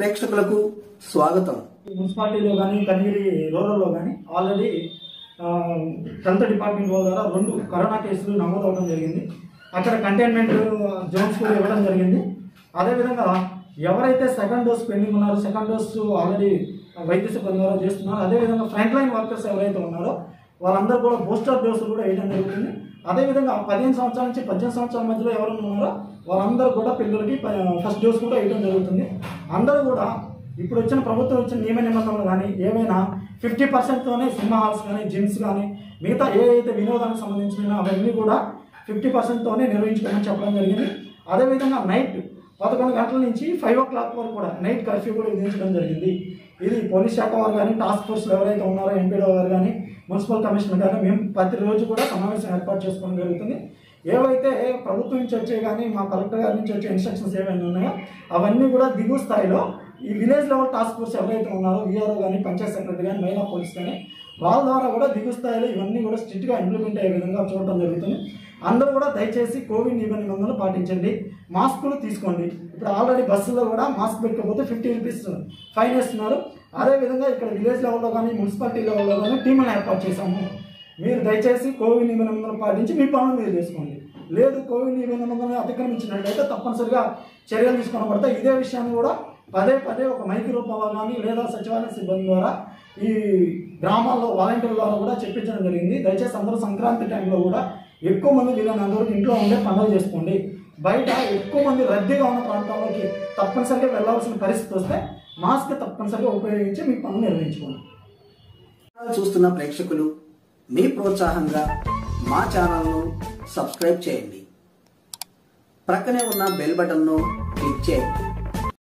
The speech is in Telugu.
ప్రేక్షకులకు స్వాగతం మున్సిపాలిటీలో కానీ కనిగిరి రూరల్లో కానీ ఆల్రెడీ హెల్త్ డిపార్ట్మెంట్ వాళ్ళ ద్వారా రెండు కరోనా కేసులు నమోదవడం జరిగింది అక్కడ కంటైన్మెంట్ జోన్స్ కూడా ఇవ్వడం జరిగింది అదేవిధంగా ఎవరైతే సెకండ్ డోస్ పెండింగ్ ఉన్నారో సెకండ్ డోస్ ఆల్రెడీ వైద్య సిబ్బంది ద్వారా చేస్తున్నారో అదేవిధంగా ఫ్రంట్ లైన్ వర్కర్స్ ఎవరైతే ఉన్నారో వాళ్ళందరూ కూడా బూస్టర్ డోసులు కూడా వేయడం జరుగుతుంది అదేవిధంగా పదిహేను సంవత్సరాల నుంచి పద్దెనిమిది సంవత్సరాల మధ్యలో ఎవరు ఉన్నారో వాళ్ళందరూ కూడా పిల్లలకి ఫస్ట్ డోస్ కూడా వేయడం జరుగుతుంది అందరూ కూడా ఇప్పుడు వచ్చిన ప్రభుత్వం వచ్చిన నియమ నిబంధనలు కానీ ఏమైనా ఫిఫ్టీ పర్సెంట్తోనే సినిమా హాల్స్ కానీ జిమ్స్ కానీ మిగతా ఏ అయితే వినోదానికి సంబంధించిన అవన్నీ కూడా ఫిఫ్టీ పర్సెంట్తోనే నిర్వహించుకోమని చెప్పడం జరిగింది అదేవిధంగా నైట్ పదకొండు గంటల నుంచి ఫైవ్ ఓ క్లాక్ వరకు కూడా నైట్ కర్ఫ్యూ కూడా విధించడం జరిగింది ఇది పోలీస్ శాఖ వారు కానీ టాస్క్ ఫోర్స్ ఎవరైతే ఉన్నారో ఎంపీడో గారు కానీ మున్సిపల్ కమిషనర్ కానీ మేము ప్రతిరోజు కూడా సమావేశం ఏర్పాటు చేసుకోవడం జరుగుతుంది ఏవైతే ప్రభుత్వం నుంచి వచ్చే కానీ మా కలెక్టర్ గారి నుంచి వచ్చే ఇన్స్ట్రక్షన్స్ ఏవైనా ఉన్నాయో అవన్నీ కూడా దిగువ స్థాయిలో ఈ విలేజ్ లెవెల్ టాస్క్ ఫోర్స్ ఎవరైతే ఉన్నారో వీఆర్ఓ కానీ పంచాయత్ సెక్రటరీ కానీ మహిళా పోలీస్ కానీ వాళ్ళ ద్వారా కూడా దిగువ స్థాయిలో ఇవన్నీ కూడా స్ట్రిక్ట్గా ఇంప్లిమెంట్ అయ్యే విధంగా చూడటం జరుగుతుంది అందరూ కూడా దయచేసి కోవిడ్ నియమ నిబంధనలు పాటించండి మాస్కులు తీసుకోండి ఇప్పుడు ఆల్రెడీ బస్సులో కూడా మాస్క్ పెట్టుకోకపోతే ఫిఫ్టీ రూపీస్ ఫైన్ వేస్తున్నారు అదేవిధంగా ఇక్కడ విలేజ్ లెవెల్లో కానీ మున్సిపాలిటీ లెవెల్లో కానీ టీములను ఏర్పాటు చేశాము మీరు దయచేసి కోవిడ్ నియమ నిబంధనలు పాటించి మీ పనులు మీరు చేసుకోండి లేదు కోవిడ్ నియమ నిబంధనలు అతిక్రమించినట్లయితే తప్పనిసరిగా చర్యలు తీసుకుని పడతాయి ఇదే విషయాన్ని కూడా పదే పదే ఒక మైక్ రూపంలో కానీ లేదా సచివాలయ సిబ్బంది ద్వారా ఈ గ్రామాల్లో వాలంటీర్ల ద్వారా కూడా చెప్పించడం జరిగింది దయచేసి అందరూ సంక్రాంతి టైంలో కూడా ఎక్కువ మంది వీళ్ళని ఇంట్లో ఉండే పండుగ చేసుకోండి బయట ఎక్కువ మంది రద్దీగా ఉన్న ప్రాంతాల్లోకి తప్పనిసరిగా వెళ్ళాల్సిన పరిస్థితి వస్తే మాస్క్ తప్పనిసరిగా ఉపయోగించి మీ పనులు నిర్వహించుకోండి చూస్తున్న ప్రేక్షకులు మీ ప్రోత్సాహంగా మా ఛానల్ను సబ్స్క్రైబ్ చేయండి ప్రక్కనే ఉన్న బెల్ బటన్ను క్లిక్ చేయండి